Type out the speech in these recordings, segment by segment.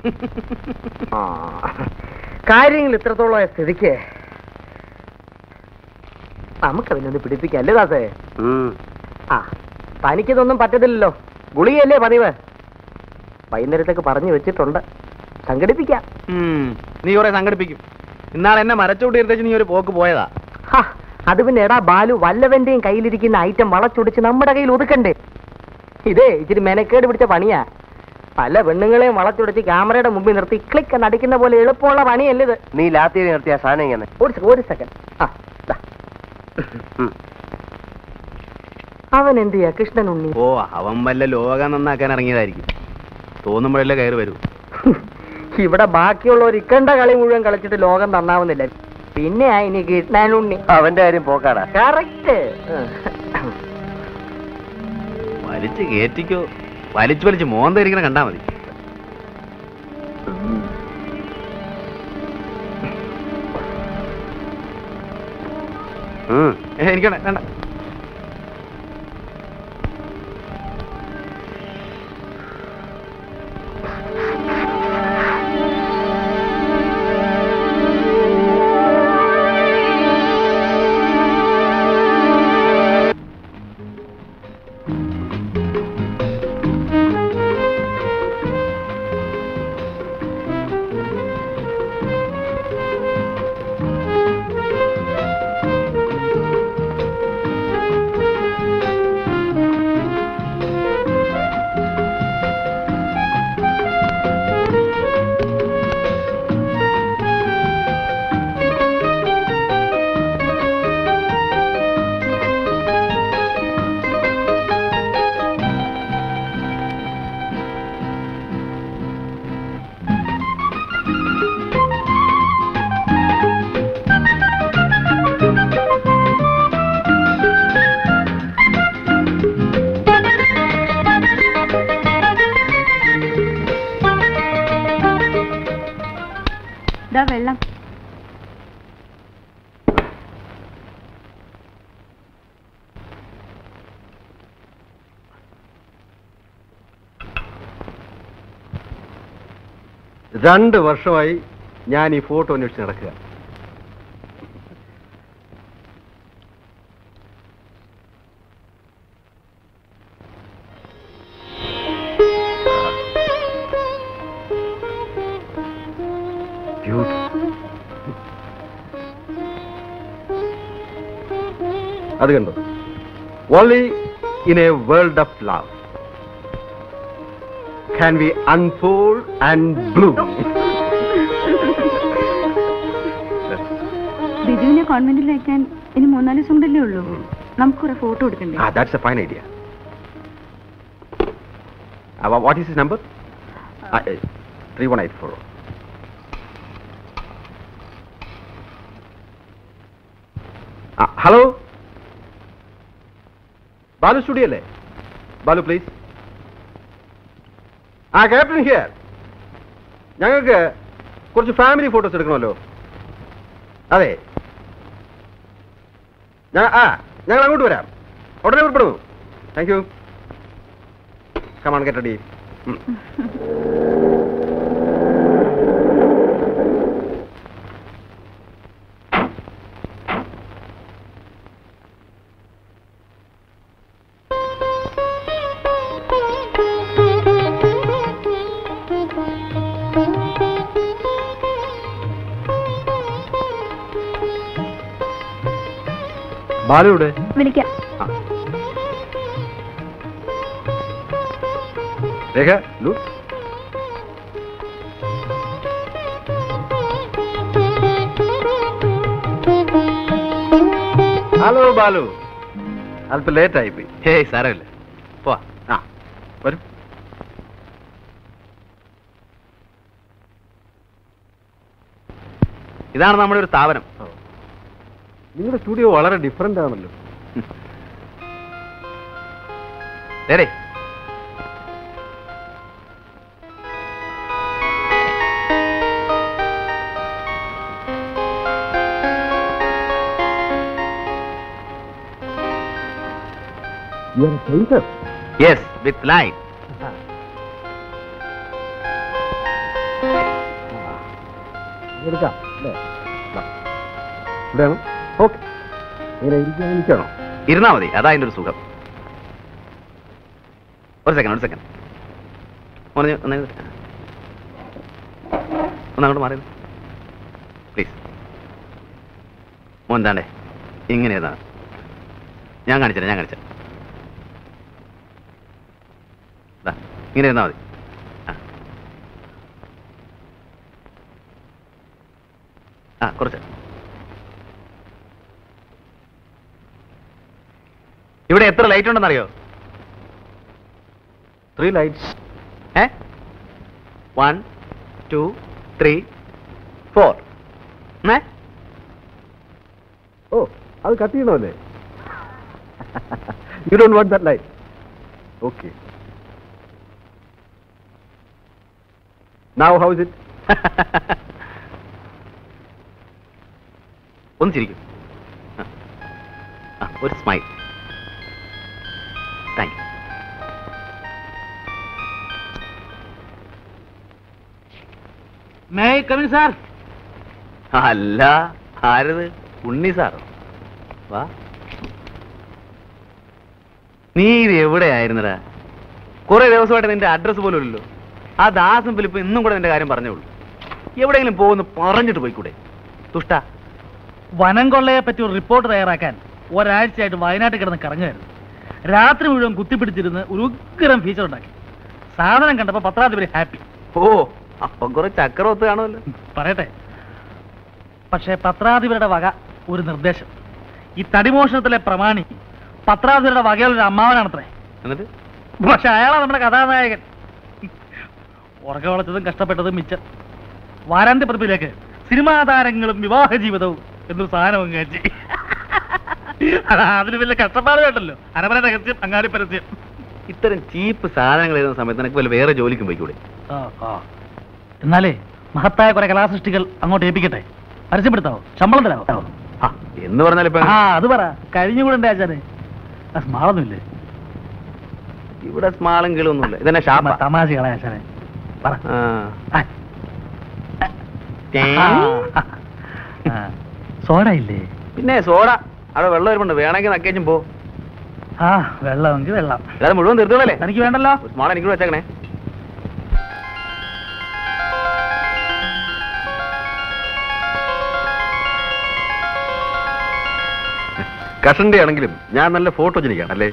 ആ. കാര്യങ്ങൾ ഇത്രത്തോളം സ്ഥിതിക്ക് നമുക്കതിനൊന്ന് പിടിപ്പിക്കാം അല്ലേ ദാസേ ആ തനിക്കിതൊന്നും പറ്റത്തില്ലല്ലോ ഗുളികയല്ലേ പതിവ് വൈകുന്നേരത്തേക്ക് പറഞ്ഞു വെച്ചിട്ടുണ്ട് സംഘടിപ്പിക്കാം ഉം, നീ കുറെ സംഘടിപ്പിക്കും ഇന്നാൾ എന്നെ മരച്ചോട്ടി എടുത്തേച്ച് നീ ഒരു പോക്ക് പോയതാ ഹാ, അത് പിന്നെ എടാ ബാലു വല്ലവന്റെയും കയ്യിലിരിക്കുന്ന ഐറ്റം വളച്ചൊടിച്ച് നമ്മുടെ കയ്യിൽ ഒതുക്കണ്ടേ ഇതേ ഇച്ചിരി മെനക്കേട് പിടിച്ച പണിയാ പല പെണ്ണുങ്ങളെയും വളച്ചൊടിച്ച് ക്യാമറയുടെ മുമ്പിൽ നിർത്തി ക്ലിക്ക് എന്ന് അടിക്കുന്ന പോലെ എളുപ്പമുള്ള പണിയല്ല ഇത് നീ ലാത്തി നിർത്തിയ സാധനം ഇങ്ങനെ ഒരു സെ- ഒരു സെക്കൻഡ് ആ ദാ. അവൻ എന്ത് ചെയ്യാ കൃഷ്ണൻ ഉണ്ണി ഓ അവൻ വല്ല ലോകം നന്നാക്കാൻ ഇറങ്ങിയതായിരിക്കും തോന്നുമ്പോഴല്ലേ കയറി വരൂ ഇവിടെ ബാക്കിയുള്ളവർ ഇക്കണ്ട കളി മുഴുവൻ കളിച്ചിട്ട് ലോകം നന്നാവുന്നില്ല പിന്നെ ഇനി കൃഷ്ണൻ ഉണ്ണി അവന്റെ കാര്യം പോക്കാടാ കറക്റ്റ് വലിച്ച് കയറ്റിക്കോ വലിച്ചു വലിച്ച് മോന്തിരിക്കണ കണ്ടാ മതി ഏ, എനിക്കണ്ട വേണ്ട ഇതാ വെള്ളം രണ്ട് വർഷമായി ഞാൻ ഈ ഫോട്ടോ അന്വേഷിച്ച് നടക്കുക അത് കണ്ടോ only in a world of love can we unfold and bloom. ബിജുവിനെ കോൺവെന്റിൽ അയക്കാൻ ഇനി മൂന്നാല് ദിവസം കൊണ്ടല്ലേ ഉള്ളൂ നമുക്ക് കുറെ ഫോട്ടോ എടുക്കണ്ടേ ah, that's a fine idea. Uh, wha- what is his number? Uh, uh, 3184. Uh, hello? Balu studio അല്ലേ ബാലു പ്ലീസ് ആ ക്യാപ്റ്റൻ ഹിയർ ഞങ്ങൾക്ക് കുറച്ച് ഫാമിലി ഫോട്ടോസ് എടുക്കണമല്ലോ അതെ ഞാൻ ആ ഞങ്ങൾ അങ്ങോട്ട് വരാം ഉടനെ പുറപ്പെടുന്നു thank you come on get ready ബാലുവിടെ വിളിക്കാം രേഖ ലു ഹലോ ബാലു അല്പം ലേറ്റ് ആയിപ്പോയി ഹേയ് സാരമില്ല പോവാ ആ വരും ഇതാണ് നമ്മുടെ ഒരു സ്ഥാപനം നിങ്ങളുടെ സ്റ്റുഡിയോ വളരെ ഡിഫറെന്റ് ആണല്ലോ ഡേടേ യെസ് വിത്ത് ലൈറ്റ് എടുക്കാം അല്ലേ ദാ. ഇവിടെയാണ് ഓക്കെ ഇങ്ങനെ ഇരിക്കാൻ എനിക്കാണോ ഇരുന്നാ മതി അതാ അതിന്റെ ഒരു സുഖം ഒരു സെക്കൻഡ് ഒരു സെക്കൻഡ് ഒന്ന് ഒന്ന് ഒന്ന് അങ്ങോട്ട് മാറി പ്ലീസ് മോൻ താണ്ടേ ഇങ്ങനെ ഇരുന്നാ മതി. ഞാൻ കാണിച്ചത് ഞാൻ കാണിച്ചത് ദാ, ഇങ്ങനെ ഇരുന്നാ മതി ആ. ആ കുറച്ച് ഇവിടെ എത്ര ലൈറ്റ് ഉണ്ടെന്നറിയോ ത്രീ ലൈറ്റ്സ് ഏ വൺ ടു ത്രീ ഫോർ ഏ ഓ അത് കട്ട് ചെയ്യണമല്ലേ you don't want that light okay now how is it ഒന്ന് ചിരിക്കും ആ. ആ, ഒരു smile thank you may come in sir അല്ല ആരത് ഉണ്ണി സാറോ വാ നീ ഇത് എവിടെയായിരുന്നടാ കുറെ ദിവസമായിട്ട് നിന്റെ അഡ്രസ് പോലും ഇല്ലല്ലോ ആ ദാസും ഫിലിപ്പ് ഇന്നും കൂടെ നിന്റെ കാര്യം പറഞ്ഞോളൂ എവിടെയെങ്കിലും പോകുന്നു പറഞ്ഞിട്ട് പോയിക്കൂടെ തുഷ്ട വനം കൊള്ളയെ പറ്റി ഒരു റിപ്പോർട്ട് തയ്യാറാക്കാൻ ഒരാഴ്ചയായിട്ട് വയനാട്ടിൽ കിടന്ന് കറങ്ങുമായിരുന്നു രാത്രി മുഴുവൻ കുത്തിപ്പിടിച്ചിരുന്ന് ഒരു ഉഗ്രം ഫീച്ചർ ഉണ്ടാക്കി സാധനം കണ്ടപ്പോൾ പത്രാധിപതി ഹാപ്പി ഓ അപ്പം കുറെ ചക്രവത്ത് കാണുമല്ലോ പറയട്ടെ പക്ഷേ പത്രാധിപരുടെ വക ഒരു നിർദ്ദേശം ഈ തടിമോഷണത്തിലെ പ്രമാണി പത്രാധിപരുടെ വകയുള്ള ഒരു അമ്മാവനാണത്രേ എന്നിട്ട് പക്ഷെ അയാളാണ് നമ്മുടെ കഥാനായകൻ ഉറക്ക വളച്ചതും കഷ്ടപ്പെട്ടതും മിച്ചം വാരാന്ത്യ പതിപ്പിലേക്ക് സിനിമാ താരങ്ങളും വിവാഹ ജീവിതവും എന്നൊരു സാധനം അങ്ങ് കയറ്റി അതാ അതിന് വലിയ കഷ്ടപ്പാട് വേണ്ടല്ലോ അരമന രഹസ്യം അങ്ങാടി പരസ്യം ഇത്തരം ചീപ്പ് സാധനങ്ങൾ എഴുതുന്ന സമയത്ത് നിനക്ക് വല്ല വേറെ ജോലിക്കും പോയിക്കൂടെ ആ, ആ. എന്നാലേ മഹത്തായ കുറെ കലാസൃഷ്ടികൾ അങ്ങോട്ട് ഏൽപ്പിക്കട്ടെ പരസ്യപ്പെടുത്താവോ ശമ്പളം തരാവോ ആ, എന്ന് പറഞ്ഞാൽ ഇപ്പൊ ആ അത് പറ കഴിഞ്ഞുകൂടെ ഉണ്ട് ആചാരെ സ്മാളൊന്നുമില്ലേ ഇവിടെ സ്മാളും കിളൊന്നുമില്ല ഇതെന്നെ ഷാപ്പ തമാശ കളയാ ആചാരെ പറ ആ. ആ. ആ. സോഡ ഇല്ലേ പിന്നെ സോഡ അവിടെ വെള്ളം വരുമ്പുണ്ട് വേണമെങ്കിൽ നക്കേച്ചും പോ ആ വെള്ളമെങ്കിൽ വെള്ളം അല്ലാതെ മുഴുവൻ തീർത്തോളല്ലേ തനിക്ക് വേണ്ടല്ലോ ഒരു സ്മാൾ എനിക്ക് വെച്ചേക്കണേ കഷന്റെ ആണെങ്കിലും ഞാൻ നല്ല ഫോട്ടോ ജനിക്കാണ് അല്ലേ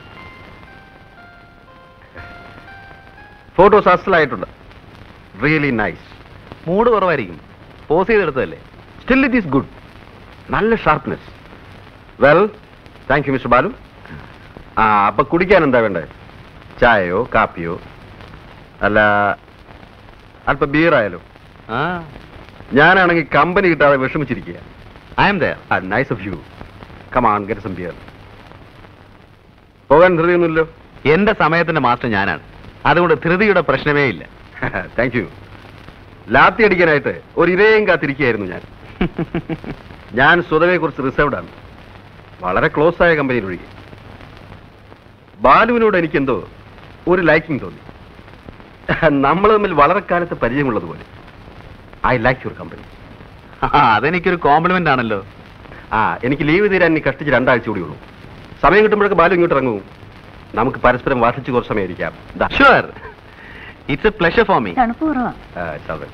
ഫോട്ടോസ് അസലായിട്ടുണ്ട് റിയലി നൈസ് മൂഡ് കുറവായിരിക്കും പോസ് ചെയ്തെടുത്തതല്ലേ സ്റ്റിൽ ഇറ്റ് ഈസ് ഗുഡ് നല്ല sharpness well thank you mister Balu ആ അപ്പൊ കുടിക്കാൻ എന്താ വേണ്ടത് ചായയോ കാപ്പിയോ അല്ല അല്പം ബിയർ ആയാലോ ആ ഞാനാണെങ്കിൽ കമ്പനി കിട്ടാതെ വിഷമിച്ചിരിക്കുക I'm there nice of you come on get some beer പോകാൻ ധൃതിയൊന്നുമില്ലോ എന്റെ സമയത്തിന്റെ മാസ്റ്റർ ഞാനാണ് അതുകൊണ്ട് ധൃതിയുടെ പ്രശ്നമേ ഇല്ല താങ്ക് യു ലാത്തി അടിക്കാനായിട്ട് ഒരു ഇരയും കാത്തിരിക്കുകയായിരുന്നു ഞാൻ ഞാൻ സ്വതവെ കുറിച്ച് റിസർവ്ഡ് ആണ് വളരെ ക്ലോസ് ആയ കമ്പനിയിൽ ഒഴികെ ബാലുവിനോട് എനിക്കെന്തോ ഒരു ലൈക്കിംഗ് തോന്നി നമ്മൾ തമ്മിൽ വളരെ കാലത്ത് പരിചയമുള്ളതുപോലെ ഐ ലൈക്ക് യുവർ കമ്പനി ആ, അതെനിക്കൊരു കോംപ്ലിമെന്റ് ആണല്ലോ ആ എനിക്ക് ലീവ് തീരാൻ ഇനി കഷ്ടിച്ച് രണ്ടാഴ്ച കൂടി ഉള്ളൂ സമയം കിട്ടുമ്പോഴൊക്കെ ബാലു ഇങ്ങോട്ട് ഇറങ്ങും നമുക്ക് പരസ്പരം വാർഷിച്ച് കുറച്ച് സമയം ഇരിക്കാം ദാ. Sure it's a pleasure for me തണുപ്പ് കുറവാ ആ, ശാബാഷ്.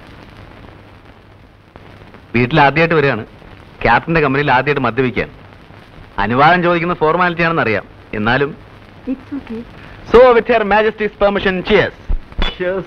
വീട്ടിൽ ആദ്യമായിട്ട് വരികയാണ് ക്യാപ്റ്റന്റെ കമ്പനിയിൽ ആദ്യമായിട്ട് മദ്യപിക്കാൻ അനുവാദം ചോദിക്കുന്ന ഫോർമാലിറ്റി ആണെന്ന് അറിയാം എന്നാലും it's okay so with her majesty's permission cheers Cheers.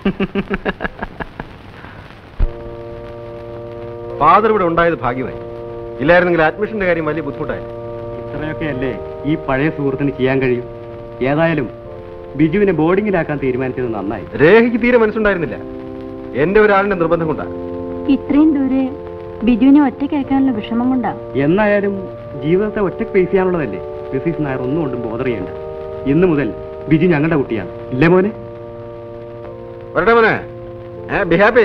Father ഇവിടെ ഉണ്ടായത് ഭാഗ്യമായി ഇല്ലായിരുന്നെങ്കിൽ അഡ്മിഷന്റെ കാര്യം വലിയ ബുദ്ധിമുട്ടായി ഇത്രയൊക്കെ അല്ലേ ഈ പഴയ സുഹൃത്തിന് ചെയ്യാൻ കഴിയും ഏതായാലും ബിജുവിനെ ബോർഡിങ്ങിലാക്കാൻ തീരുമാനിച്ചത് നന്നായി രേഖയ്ക്ക് തീരെ മനസ്സുണ്ടായിരുന്നില്ല എന്റെ ഒരാളിന്റെ നിർബന്ധം കൊണ്ടാ ഇത്രയും ദൂരെ ബിജുവിനെ ഒറ്റയ്ക്ക് അയക്കാനുള്ള വിഷമം കൊണ്ടാ എന്നായാലും ജീവിതത്തെ ഒറ്റയ്ക്ക് ഫേസ് ചെയ്യാനുള്ളതല്ലേ മിസ്സിസ് നായർ ഒന്നും കൊണ്ടും ബോധർ ചെയ്യണ്ട ഇന്ന് മുതൽ ബിജു ഞങ്ങളുടെ കുട്ടിയാണ് ഇല്ലേ മോനെ വരട്ടെ മോനെ ബി ഹാപ്പി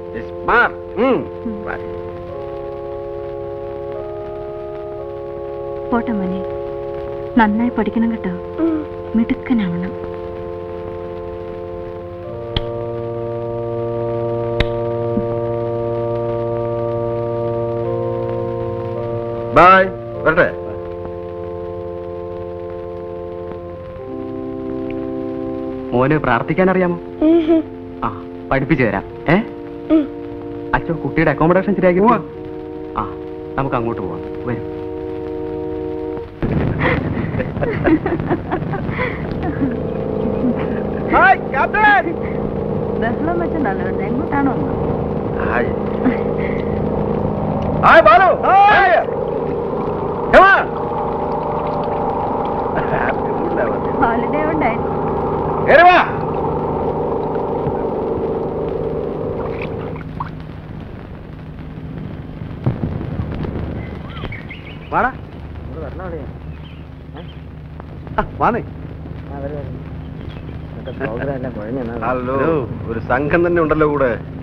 പോട്ടെ മോനെ നന്നായി പഠിക്കണം കേട്ടോ മിടുക്കനാവണം ബൈ വരട്ടെ മോന് പ്രാർത്ഥിക്കാൻ അറിയാമോ ആ പഠിപ്പിച്ചു തരാം ഏ അച്ഛൻ കുട്ടിയുടെ അക്കോമഡേഷൻ ശരിയാക്കി ആ നമുക്ക് അങ്ങോട്ട് പോവാം വരും ബഹളം വെച്ചിട്ടുണ്ടല്ലോ എങ്ങോട്ടാണോ hi hi Balu hi Come on. Holiday ഉണ്ടായി കേറി വാ വാടാ ആ, വാന്നേ പ്രോഗ്രാം എല്ലാം കുഴഞ്ഞ ഹലോ ഒരു സംഘം തന്നെ ഉണ്ടല്ലോ കൂടെ